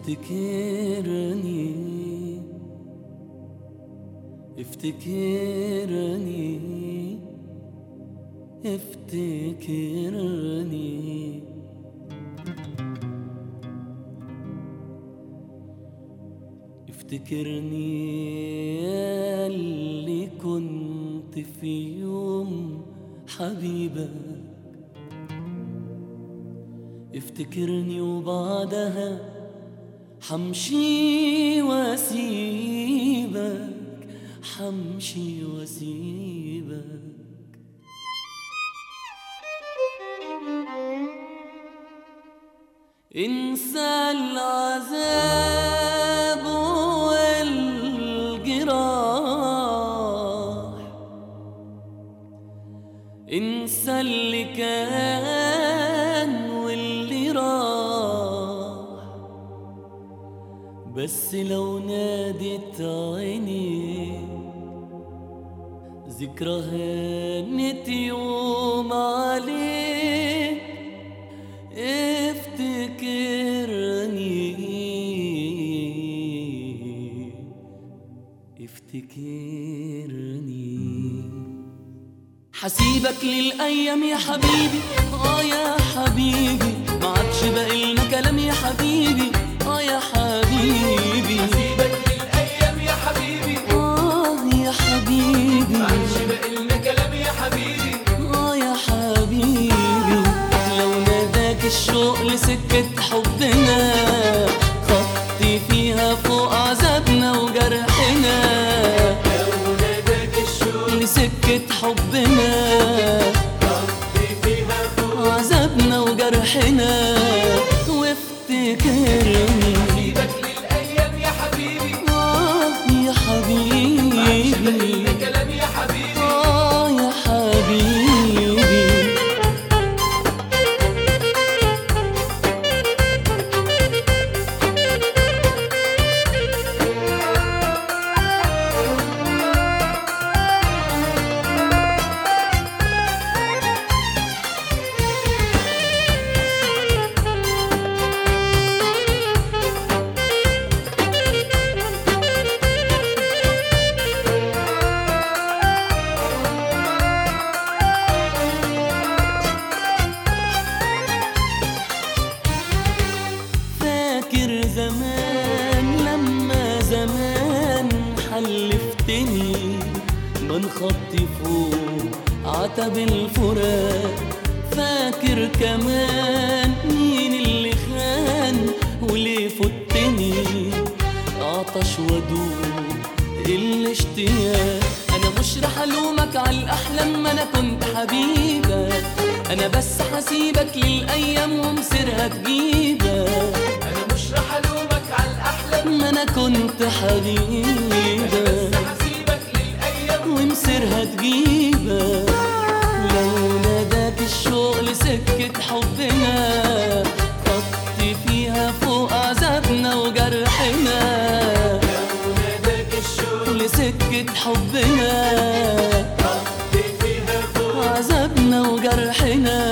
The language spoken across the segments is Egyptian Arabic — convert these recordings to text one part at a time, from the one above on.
افتكرني افتكرني افتكرني افتكرني يا اللي كنت في يوم حبيبك افتكرني وبعدها حمشي واسيبك حمشي واسيبك انسى العذاب والجراح انسى اللي كان واللي راح بس لو نادت عيني ذكرى هانت يوم عليك افتكرني افتكرني حسيبك للأيام يا حبيبي آه يا حبيبي ما عادش باقي لنا كلام يا حبيبي آه يا حبيبي سيبك للايام يا حبيبي آه يا حبيبي معادش باقي لنا كلام يا حبيبي آه يا حبيبي لو ناداك الشوق لسكة حبنا خطي فيها فوق عذابنا وجرحنا لو ناداك الشوق لسكة حبنا قضي فيها فوق عذابنا وجرحنا وافتكرني سيبك للايام يا حبيبي آه يا معادش باقي حبيبي لنا كلام يا حبيبي آه يا حبيبي فاكر زمان لما زمان حلفتني بنخطي فوق عتب الفراق فاكر كمان مين اللي خان وليه فتني عطش ودوب الاشتياق انا مش رح الومك على الاحلام ما انا كنت حبيبك انا بس حسيبك للايام ومصيرها تجيبك انا مش رح الومك على الاحلام ما انا كنت حبيبك بس هسيبك للايام ومصيرها تجيبك لو ناداك الشوق لسكة حبنا خطي فيها فوق عذابنا وجرحنا لو ناداك الشوق لسكة حبنا قضي فيها فوق عذابنا وجرحنا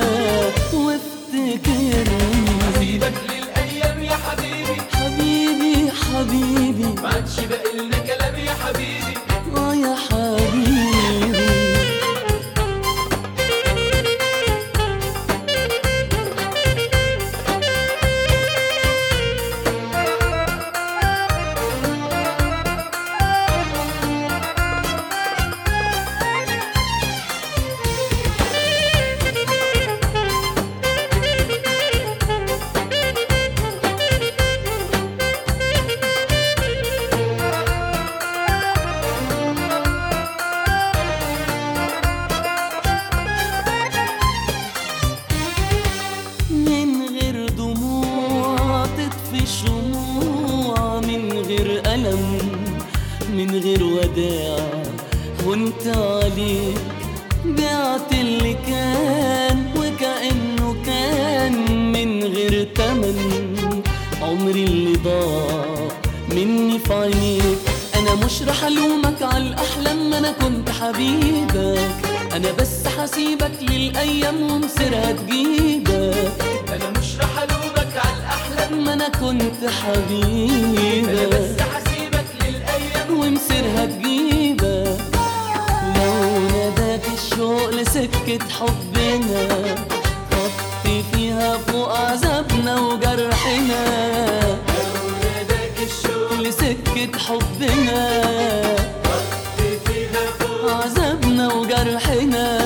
وافتكرني سيبك للايام يا حبيبي حبيبي حبيبي معادش باقي لنا كلام يا حبيبي اه يا حبيبي من غير دموع تطفي شموع من غير ألم من غير وداع وانت عليك بعت اللي كان وكأنه كان من غير تمن عمري اللي ضاع مني في عينيك انا مش رح الومك على الاحلام ما انا كنت حبيبك انا بس حسيبك للايام ومصيرها تجيبك انا مش رح الومك على الاحلام ما انا كنت انا حبيبك بس حسيبك للايام ومصيرها تجيبك لو ناداك الشوق لسكة حبنا خطي فيها فوق عذابنا وجرحنا لو ناداك الشوق لسكة حبنا فيها فوق عذابنا وجرحنا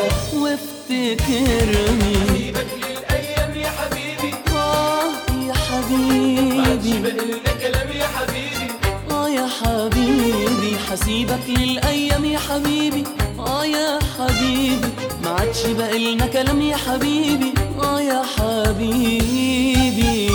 وافتكرني حسيبك للايام يا حبيبي آه يا معادش حبيبي بقلنا كلام يا حبيبي آه يا حبيبي حسيبك للأيام يا حبيبي آه يا حبيبي ما عادش بقى لنا كلام يا حبيبي آه يا حبيبي